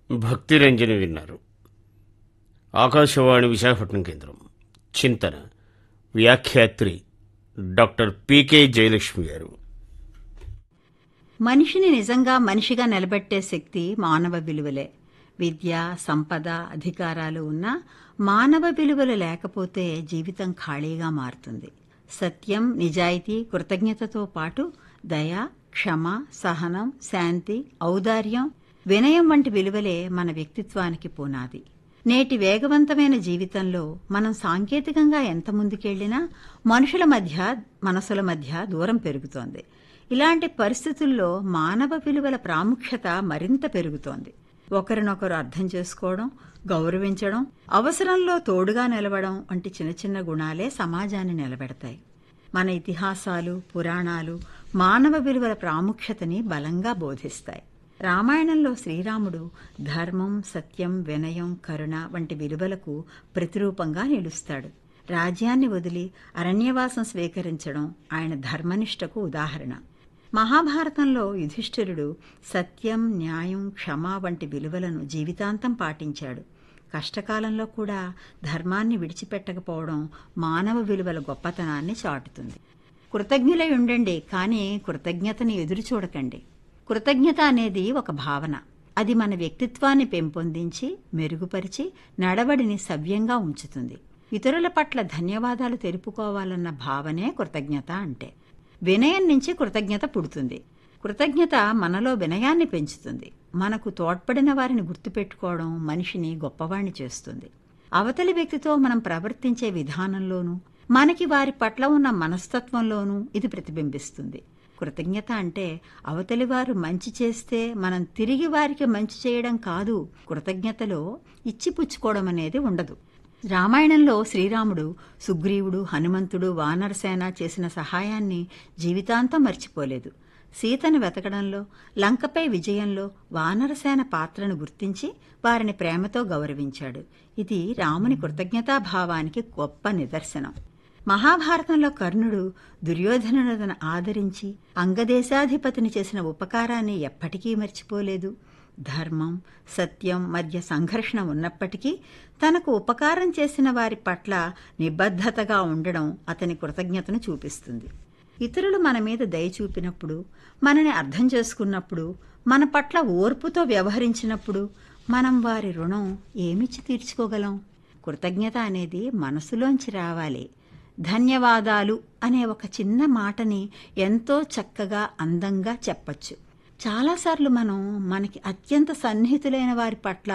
భక్తిరంజని విన్నారు ఆకాశవాణి విశాఖపట్నం కేంద్రం చింతన వ్యాఖ్యాత్రి డాక్టర్ పికే జయలక్ష్మి గారు మనిషిని నిజంగా మనిషిగా నిలబెట్టే శక్తి మానవ విలువలే విద్య సంపద అధికారాలు ఉన్నా మానవ విలువలు లేకపోతే జీవితం ఖాళీగా మారుతుంది సత్యం నిజాయితీ కృతజ్ఞతతో పాటు దయ క్షమ సహనం శాంతి ఔదార్యం వినయం వంటి విలువలే మన వ్యక్తిత్వానికి పునాది నేటి వేగవంతమైన జీవితంలో మనం సాంకేతికంగా ఎంత ముందుకెళ్లినా మనుషుల మధ్య మనసుల మధ్య దూరం పెరుగుతోంది ఇలాంటి పరిస్థితుల్లో మానవ విలువల ప్రాముఖ్యత మరింత పెరుగుతోంది ఒకరినొకరు అర్థం చేసుకోవడం గౌరవించడం అవసరంలో తోడుగా నిలవడం వంటి చిన్న చిన్న గుణాలే సమాజాన్ని నిలబెడతాయి మన ఇతిహాసాలు పురాణాలు మానవ విలువల ప్రాముఖ్యతని బలంగా బోధిస్తాయి రామాయణంలో శ్రీరాముడు ధర్మం సత్యం వినయం కరుణ వంటి విలువలకు ప్రతిరూపంగా నిలుస్తాడు రాజ్యాన్ని వదిలి అరణ్యవాసం స్వీకరించడం ఆయన ధర్మనిష్టకు ఉదాహరణ మహాభారతంలో యుధిష్ఠిరుడు సత్యం న్యాయం క్షమ వంటి విలువలను జీవితాంతం పాటించాడు కష్టకాలంలో కూడా ధర్మాన్ని విడిచిపెట్టకపోవడం మానవ విలువల గొప్పతనాన్ని చాటుతుంది కృతజ్ఞులై ఉండండి కానీ కృతజ్ఞతని ఎదురు చూడకండి కృతజ్ఞత అనేది ఒక భావన అది మన వ్యక్తిత్వాన్ని పెంపొందించి మెరుగుపరిచి నడవడిని సవ్యంగా ఉంచుతుంది ఇతరుల పట్ల ధన్యవాదాలు తెలుపుకోవాలన్న భావనే కృతజ్ఞత అంటే వినయం నుంచి కృతజ్ఞత పుడుతుంది కృతజ్ఞత మనలో వినయాన్ని పెంచుతుంది మనకు తోడ్పడిన వారిని గుర్తుపెట్టుకోవడం మనిషిని గొప్పవాణ్ణి చేస్తుంది అవతలి వ్యక్తితో మనం ప్రవర్తించే విధానంలోనూ మనకి వారి పట్ల ఉన్న మనస్తత్వంలోనూ ఇది ప్రతిబింబిస్తుంది కృతజ్ఞత అంటే అవతలి వారు మంచి చేస్తే మనం తిరిగి వారికి మంచి చేయడం కాదు కృతజ్ఞతలో ఇచ్చిపుచ్చుకోవడం అనేది ఉండదు రామాయణంలో శ్రీరాముడు సుగ్రీవుడు హనుమంతుడు వానరసేన చేసిన సహాయాన్ని జీవితాంతం మర్చిపోలేదు సీతను వెతకడంలో లంకపై విజయంలో వానరసేన పాత్రను గుర్తించి వారిని ప్రేమతో గౌరవించాడు ఇది రాముని కృతజ్ఞతాభావానికి గొప్ప నిదర్శనం మహాభారతంలో కర్ణుడు దుర్యోధనులను ఆదరించి అంగదేశాధిపతిని చేసిన ఉపకారాన్ని ఎప్పటికీ మర్చిపోలేదు ధర్మం సత్యం మధ్య సంఘర్షణ ఉన్నప్పటికీ తనకు ఉపకారం చేసిన వారి పట్ల నిబద్ధతగా ఉండడం అతని కృతజ్ఞతను చూపిస్తుంది ఇతరులు మన మీద దయ చూపినప్పుడు మనని అర్థం చేసుకున్నప్పుడు మన పట్ల ఓర్పుతో వ్యవహరించినప్పుడు మనం వారి రుణం ఏమిచ్చి తీర్చుకోగలం కృతజ్ఞత అనేది మనసులోంచి రావాలి ధన్యవాదాలు అనే ఒక చిన్న మాటని ఎంతో చక్కగా అందంగా చెప్పచ్చు చాలాసార్లు మనం మనకి అత్యంత సన్నిహితులైన వారి పట్ల